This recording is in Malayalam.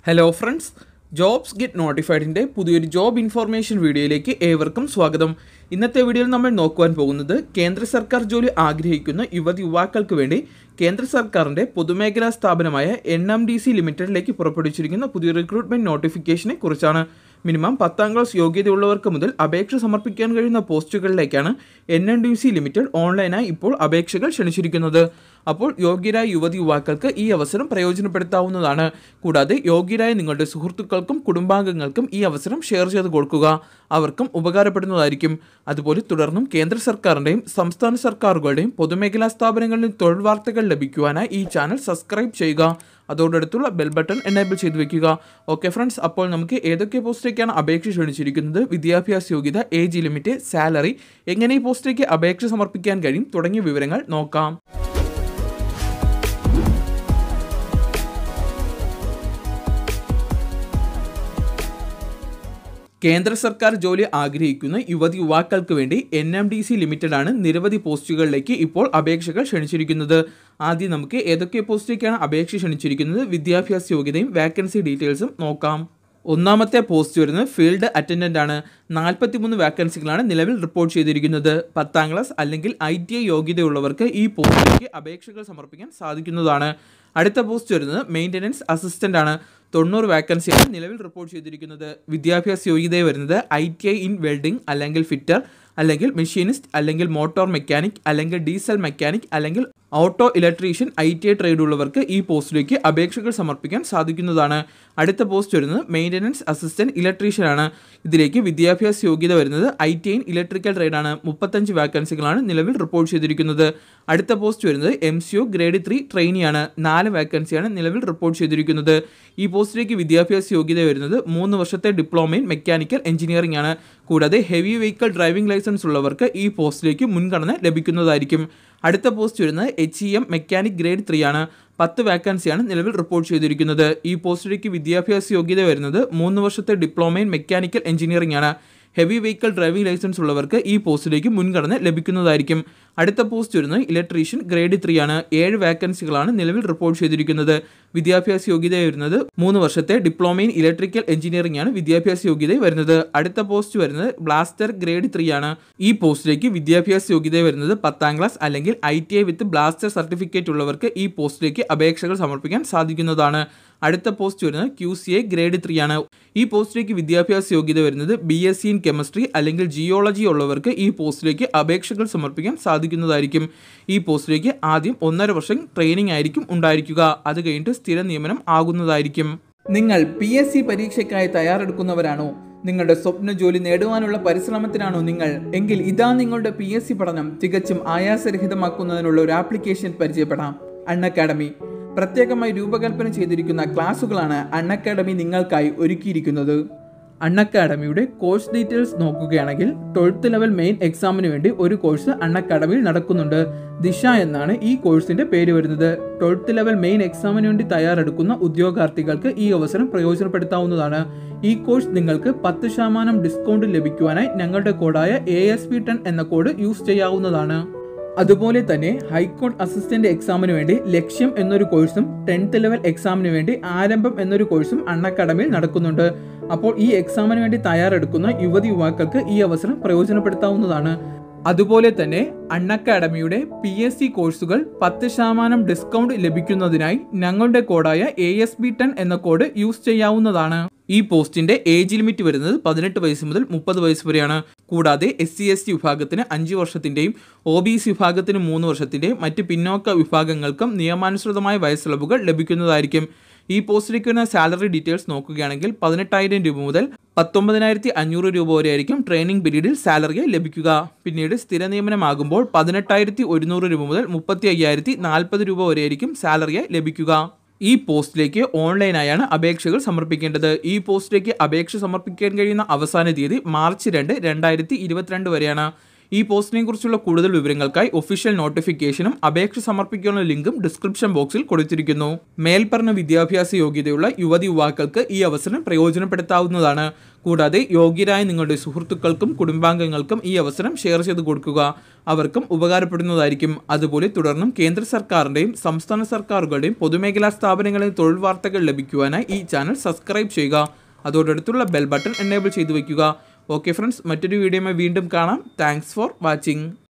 ഹലോ ഫ്രണ്ട്സ് ജോബ്സ് ഗെറ്റ് നോട്ടിഫൈഡിൻ്റെ പുതിയൊരു ജോബ് ഇൻഫോർമേഷൻ വീഡിയോയിലേക്ക് ഏവർക്കും സ്വാഗതം ഇന്നത്തെ വീഡിയോയിൽ നമ്മൾ നോക്കുവാൻ പോകുന്നത് കേന്ദ്ര സർക്കാർ ജോലി ആഗ്രഹിക്കുന്ന യുവതി യുവാക്കൾക്ക് വേണ്ടി കേന്ദ്ര സർക്കാരിൻ്റെ പൊതുമേഖലാ സ്ഥാപനമായ എൻ എം ഡി സി ലിമിറ്റഡിലേക്ക് പുറപ്പെടുവിച്ചിരിക്കുന്ന പുതിയ റിക്രൂട്ട്മെൻറ്റ് നോട്ടിഫിക്കേഷനെ കുറിച്ചാണ് മിനിമം പത്താം ക്ലാസ് യോഗ്യതയുള്ളവർക്ക് മുതൽ അപേക്ഷ സമർപ്പിക്കാൻ കഴിയുന്ന പോസ്റ്റുകളിലേക്കാണ് N N D C limited ഓൺലൈനായി ഇപ്പോൾ അപേക്ഷകൾ ക്ഷണിച്ചിരിക്കുന്നത് അപ്പോൾ യോഗ്യരായ യുവതി യുവാക്കൾക്ക് ഈ അവസരം പ്രയോജനപ്പെടുത്താവുന്നതാണ് കൂടാതെ യോഗ്യരായ നിങ്ങളുടെ സുഹൃത്തുക്കൾക്കും കുടുംബാംഗങ്ങൾക്കും ഈ അവസരം ഷെയർ ചെയ്ത് കൊടുക്കുക അവർക്കും ഉപകാരപ്പെടുന്നതായിരിക്കും അതുപോലെ തുടർന്നും കേന്ദ്ര സർക്കാരിൻ്റെയും സംസ്ഥാന സർക്കാരുകളുടെയും പൊതുമേഖലാ സ്ഥാപനങ്ങളിലും തൊഴിൽ വാർത്തകൾ ലഭിക്കുവാനായി ഈ ചാനൽ സബ്സ്ക്രൈബ് ചെയ്യുക അതോടടുത്തുള്ള ബെൽ ബട്ടൺ എനേബിൾ ചെയ്ത് വെക്കുക ഓക്കെ ഫ്രണ്ട്സ് അപ്പോൾ നമുക്ക് ഏതൊക്കെ പോസ്റ്റിലേക്കാണ് അപേക്ഷ ക്ഷണിച്ചിരിക്കുന്നത് വിദ്യാഭ്യാസ യോഗ്യത ഏജ് ലിമിറ്റ് സാലറി എങ്ങനെ ഈ പോസ്റ്റിലേക്ക് അപേക്ഷ സമർപ്പിക്കാൻ കഴിയും തുടങ്ങിയ വിവരങ്ങൾ നോക്കാം കേന്ദ്ര സർക്കാർ ജോലി ആഗ്രഹിക്കുന്ന യുവതി യുവാക്കൾക്ക് വേണ്ടി എൻ എം ഡി സി ലിമിറ്റഡാണ് നിരവധി പോസ്റ്റുകളിലേക്ക് ഇപ്പോൾ അപേക്ഷകൾ ക്ഷണിച്ചിരിക്കുന്നത് ആദ്യം നമുക്ക് ഏതൊക്കെ പോസ്റ്റിലേക്കാണ് അപേക്ഷ ക്ഷണിച്ചിരിക്കുന്നത് വിദ്യാഭ്യാസ യോഗ്യതയും വാക്കൻസി ഡീറ്റെയിൽസും നോക്കാം ഒന്നാമത്തെ പോസ്റ്റ് വരുന്നത് ഫീൽഡ് അറ്റൻഡൻ്റ് ആണ് നാൽപ്പത്തിമൂന്ന് വാക്കൻസികളാണ് നിലവിൽ റിപ്പോർട്ട് ചെയ്തിരിക്കുന്നത് പത്താം ക്ലാസ് അല്ലെങ്കിൽ ഐ ടി ഐ യോഗ്യതയുള്ളവർക്ക് ഈ പോസ്റ്റിലേക്ക് അപേക്ഷകൾ സമർപ്പിക്കാൻ സാധിക്കുന്നതാണ് അടുത്ത പോസ്റ്റ് വരുന്നത് മെയിൻ്റനൻസ് അസിസ്റ്റൻ്റ് ആണ് തൊണ്ണൂറ് വാക്കൻസിയാണ് നിലവിൽ റിപ്പോർട്ട് ചെയ്തിരിക്കുന്നത് വിദ്യാഭ്യാസ യോഗ്യത വരുന്നത് I T I in welding അല്ലെങ്കിൽ ഫിറ്റർ അല്ലെങ്കിൽ മെഷീനിസ്റ്റ് അല്ലെങ്കിൽ മോട്ടോർ മെക്കാനിക് അല്ലെങ്കിൽ ഡീസൽ മെക്കാനിക് അല്ലെങ്കിൽ auto electrician I T I trade ഉള്ളവർക്ക് ഈ പോസ്റ്റിലേക്ക് അപേക്ഷകൾ സമർപ്പിക്കാൻ സാധിക്കുന്നതാണ് അടുത്ത പോസ്റ്റ് വരുന്നത് മെയിൻ്റനൻസ് അസിസ്റ്റൻറ്റ് ഇലക്ട്രീഷ്യൻ ആണ് ഇതിലേക്ക് വിദ്യാഭ്യാസ യോഗ്യത വരുന്നത് ഐ ടി ഐൻ ഇലക്ട്രിക്കൽ ട്രേഡാണ് മുപ്പത്തഞ്ച് വാക്കൻസികളാണ് നിലവിൽ റിപ്പോർട്ട് ചെയ്തിരിക്കുന്നത് അടുത്ത പോസ്റ്റ് വരുന്നത് M C O grade three ട്രെയിനിയാണ് നാല് വാക്കൻസിയാണ് നിലവിൽ റിപ്പോർട്ട് ചെയ്തിരിക്കുന്നത് ഈ പോസ്റ്റിലേക്ക് വിദ്യാഭ്യാസ യോഗ്യത വരുന്നത് മൂന്ന് വർഷത്തെ ഡിപ്ലോമ ഇൻ മെക്കാനിക്കൽ എഞ്ചിനീയറിംഗ് ആണ് കൂടാതെ ഹെവി വെഹിക്കിൾ ഡ്രൈവിംഗ് ലൈസൻസ് ഉള്ളവർക്ക് ഈ പോസ്റ്റിലേക്ക് മുൻഗണന ലഭിക്കുന്നതായിരിക്കും അടുത്ത പോസ്റ്റ് വരുന്നത് H E M mechanic grade three ആണ് പത്ത് വാക്കൻസിയാണ് നിലവിൽ റിപ്പോർട്ട് ചെയ്തിരിക്കുന്നത് ഈ പോസ്റ്റിലേക്ക് വിദ്യാഭ്യാസ യോഗ്യത വരുന്നത് മൂന്ന് വർഷത്തെ ഡിപ്ലോമ ഇൻ മെക്കാനിക്കൽ എഞ്ചിനീയറിംഗ് ആണ് ഹെവി വെഹിക്കിൾ ഡ്രൈവിംഗ് ലൈസൻസ് ഉള്ളവർക്ക് ഈ പോസ്റ്റിലേക്ക് മുൻഗണന ലഭിക്കുന്നതായിരിക്കും അടുത്ത പോസ്റ്റ് വരുന്നത് ഇലക്ട്രീഷ്യൻ ഗ്രേഡ് ത്രീ ആണ് ഏഴ് വാക്കൻസികളാണ് നിലവിൽ റിപ്പോർട്ട് ചെയ്തിരിക്കുന്നത് വിദ്യാഭ്യാസ യോഗ്യത വരുന്നത് മൂന്ന് വർഷത്തെ ഡിപ്ലോമ ഇൻ ഇലക്ട്രിക്കൽ എഞ്ചിനീയറിംഗ് ആണ് വിദ്യാഭ്യാസ യോഗ്യത വരുന്നത് അടുത്ത പോസ്റ്റ് വരുന്നത് ബ്ലാസ്റ്റർ ഗ്രേഡ് ത്രീ ആണ് ഈ പോസ്റ്റിലേക്ക് വിദ്യാഭ്യാസ യോഗ്യത വരുന്നത് പത്താം ക്ലാസ് അല്ലെങ്കിൽ I T I with blaster certificate ഉള്ളവർക്ക് ഈ പോസ്റ്റിലേക്ക് അപേക്ഷകൾ സമർപ്പിക്കാൻ സാധിക്കുന്നതാണ് അടുത്ത പോസ്റ്റ് വരുന്നത് Q C A grade three ആണ് ഈ പോസ്റ്റിലേക്ക് വിദ്യാഭ്യാസ യോഗ്യത വരുന്നത് B S C in chemistry അല്ലെങ്കിൽ ജിയോളജി ഉള്ളവർക്ക് ഈ പോസ്റ്റിലേക്ക് അപേക്ഷകൾ സമർപ്പിക്കാൻ സാധിക്കുന്നതായിരിക്കും ഈ പോസ്റ്റിലേക്ക് ആദ്യം ഒന്നര വർഷം ട്രെയിനിങ് ആയിരിക്കും ഉണ്ടായിരിക്കുക അത് കഴിഞ്ഞിട്ട് സ്ഥിര നിയമനം ആകുന്നതായിരിക്കും നിങ്ങൾ പി എസ് സി പരീക്ഷയ്ക്കായി തയ്യാറെടുക്കുന്നവരാണോ നിങ്ങളുടെ സ്വപ്ന ജോലി നേടുവാനുള്ള പരിശ്രമത്തിനാണോ നിങ്ങൾ എങ്കിൽ ഇതാ നിങ്ങളുടെ പി എസ് സി പഠനം തികച്ചും ആയാസരഹിതമാക്കുന്നതിനുള്ള ഒരു ആപ്ലിക്കേഷൻ പരിചയപ്പെടാം അൺ അക്കാഡമി പ്രത്യേകമായി രൂപകൽപ്പന ചെയ്തിരിക്കുന്ന ക്ലാസുകളാണ് അൺ അക്കാഡമി നിങ്ങൾക്കായി ഒരുക്കിയിരിക്കുന്നത് അൺ അക്കാഡമിയുടെ കോഴ്സ് ഡീറ്റെയിൽസ് നോക്കുകയാണെങ്കിൽ ട്വൽത്ത് ലെവൽ മെയിൻ എക്സാമിന് വേണ്ടി ഒരു കോഴ്സ് അൺ അക്കാഡമിയിൽ നടക്കുന്നുണ്ട് ദിശ എന്നാണ് ഈ കോഴ്സിന്റെ പേര് വരുന്നത് ട്വൽത്ത് ലെവൽ മെയിൻ എക്സാമിന് വേണ്ടി തയ്യാറെടുക്കുന്ന ഉദ്യോഗാർത്ഥികൾക്ക് ഈ അവസരം പ്രയോജനപ്പെടുത്താവുന്നതാണ് ഈ കോഴ്സ് നിങ്ങൾക്ക് പത്ത് ശതമാനം ഡിസ്കൗണ്ട് ലഭിക്കുവാനായി ഞങ്ങളുടെ കോഡായ എ എസ് പി ടെൻ എന്ന കോഡ് യൂസ് ചെയ്യാവുന്നതാണ് അതുപോലെ തന്നെ ഹൈക്കോർട്ട് അസിസ്റ്റന്റ് എക്സാമിന് വേണ്ടി ലക്ഷ്യം എന്നൊരു കോഴ്സും ടെൻത്ത് ലെവൽ എക്സാമിന് വേണ്ടി ആരംഭം എന്നൊരു കോഴ്സും അൺ അക്കാഡമിയിൽ നടക്കുന്നുണ്ട് അപ്പോൾ ഈ എക്സാമിന് വേണ്ടി തയ്യാറെടുക്കുന്ന യുവതി യുവാക്കൾക്ക് ഈ അവസരം പ്രയോജനപ്പെടുത്താവുന്നതാണ് അതുപോലെ തന്നെ അൺ അക്കാഡമിയുടെ പി എസ് സി കോഴ്സുകൾ പത്ത് ശതമാനം ഡിസ്കൗണ്ട് ലഭിക്കുന്നതിനായി ഞങ്ങളുടെ കോഡായ എ എസ് ബി ടെൻ എന്ന കോഡ് യൂസ് ചെയ്യാവുന്നതാണ് ഈ പോസ്റ്റിന്റെ ഏജ് ലിമിറ്റ് വരുന്നത് പതിനെട്ട് വയസ്സ് മുതൽ മുപ്പത് വയസ്സ് വരെയാണ് കൂടാതെ എസ് സി എസ് ടി വിഭാഗത്തിന് അഞ്ച് വർഷത്തിന്റെയും ഒ ബി സി വിഭാഗത്തിന് മൂന്ന് വർഷത്തിന്റെയും മറ്റ് പിന്നോക്ക വിഭാഗങ്ങൾക്കും നിയമാനുസൃതമായ വയസ്സിളവുകൾ ലഭിക്കുന്നതായിരിക്കും ഈ പോസ്റ്റിലേക്ക് വരുന്ന സാലറി ഡീറ്റെയിൽസ് നോക്കുകയാണെങ്കിൽ പതിനെട്ടായിരം രൂപ മുതൽ പത്തൊമ്പതിനായിരത്തി അഞ്ഞൂറ് രൂപ വരെ ആയിരിക്കും ട്രെയിനിങ് പീരീഡിൽ സാലറി ലഭിക്കുക പിന്നീട് സ്ഥിര നിയമനമാകുമ്പോൾ പതിനെട്ടായിരത്തി ഒരുന്നൂറ് രൂപ മുതൽ മുപ്പത്തി അയ്യായിരത്തി നാൽപ്പത് രൂപ വരെ ആയിരിക്കും സാലറി ലഭിക്കുക ഈ പോസ്റ്റിലേക്ക് ഓൺലൈനായാണ് അപേക്ഷകൾ സമർപ്പിക്കേണ്ടത് ഈ പോസ്റ്റിലേക്ക് അപേക്ഷ സമർപ്പിക്കാൻ കഴിയുന്ന അവസാന തീയതി മാർച്ച് രണ്ട് രണ്ടായിരത്തി ഇരുപത്തിരണ്ട് വരെയാണ് ഈ പോസ്റ്റിനെ കുറിച്ചുള്ള കൂടുതൽ വിവരങ്ങൾക്കായി ഒഫീഷ്യൽ നോട്ടിഫിക്കേഷനും അപേക്ഷ സമർപ്പിക്കാനുള്ള ലിങ്കും ഡിസ്ക്രിപ്ഷൻ ബോക്സിൽ കൊടുത്തിരിക്കുന്നു മേൽപ്പറഞ്ഞ വിദ്യാഭ്യാസ യോഗ്യതയുള്ള യുവതി യുവാക്കൾക്ക് ഈ അവസരം പ്രയോജനപ്പെടുത്താവുന്നതാണ് കൂടാതെ യോഗ്യരായ നിങ്ങളുടെ സുഹൃത്തുക്കൾക്കും കുടുംബാംഗങ്ങൾക്കും ഈ അവസരം ഷെയർ ചെയ്ത് കൊടുക്കുക അവർക്കും ഉപകാരപ്പെടുന്നതായിരിക്കും അതുപോലെ തുടർന്നും കേന്ദ്ര സർക്കാരിൻ്റെയും സംസ്ഥാന സർക്കാരുകളുടെയും പൊതുമേഖലാ സ്ഥാപനങ്ങളിലെ തൊഴിൽ വാർത്തകൾ ലഭിക്കുവാനായി ഈ ചാനൽ സബ്സ്ക്രൈബ് ചെയ്യുക അതോടടുത്തുള്ള ബെൽ ബട്ടൺ എനേബിൾ ചെയ്തു വയ്ക്കുക ഓക്കെ ഫ്രണ്ട്സ് മറ്റൊരു വീഡിയോയുമായി വീണ്ടും കാണാം താങ്ക്സ് ഫോർ വാച്ചിങ്